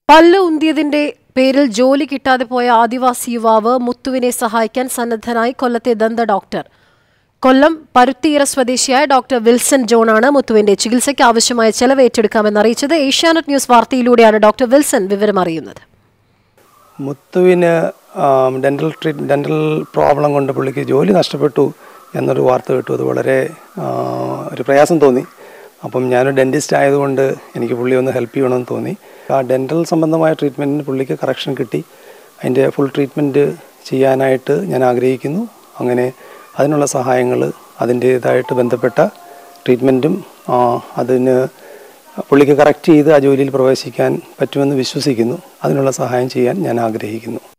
പല്ല് ഉന്തിയതിന്റെ പേരിൽ ജോലി കിട്ടാതെ പോയ ആദിവാസി യുവാവ് മുത്തുവിനെ സഹായിക്കാൻ സന്നദ്ധനായി കൊല്ലത്തെ ദന്ത ഡോക്ടർ കൊല്ലം പരുത്തിയിറ സ്വദേശിയായ ഡോക്ടർ വിൽസൺ ജോണാണ് മുത്തുവിന്റെ ചികിത്സയ്ക്ക് ആവശ്യമായ ചെലവ് ഏറ്റെടുക്കാമെന്ന് അറിയിച്ചത് ഏഷ്യാനെറ്റ് ന്യൂസ് വാർത്തയിലൂടെയാണ് ഡോക്ടർ വിൽസൺ വിവരം അറിയുന്നത് മുത്തുവിന് ആം, ഡെൻ്റൽ ട്രീറ്റ് ഡെൻ്റൽ പ്രോബ്ലം കൊണ്ട് പുള്ളിക്ക് ജോലി നഷ്ടപ്പെട്ടു എന്നൊരു വാർത്ത കേട്ടു അത് വളരെ ആ, ഒരു പ്രയാസം തോന്നി അപ്പം ഞാനൊരു ഡെൻറ്റിസ്റ്റ് ആയതുകൊണ്ട് എനിക്ക് പുള്ളി ഒന്ന് ഹെൽപ്പ് ചെയ്യണമെന്ന് തോന്നി ആ ഡെൻ്റൽ സംബന്ധമായ ട്രീറ്റ്മെൻറ്റിന് പുള്ളിക്ക് കറക്ഷൻ കിട്ടി അതിൻ്റെ ഫുൾ ട്രീറ്റ്മെൻറ്റ് ചെയ്യാനായിട്ട് ഞാൻ ആഗ്രഹിക്കുന്നു അങ്ങനെ അതിനുള്ള സഹായങ്ങൾ അതിൻ്റേതായിട്ട് ബന്ധപ്പെട്ട ട്രീറ്റ്മെൻറ്റും അതിന് പുള്ളിക്ക് കറക്റ്റ് ചെയ്ത് ആ ജോലിയിൽ പ്രവേശിക്കാൻ പറ്റുമെന്ന് വിശ്വസിക്കുന്നു അതിനുള്ള സഹായം ചെയ്യാൻ ഞാൻ ആഗ്രഹിക്കുന്നു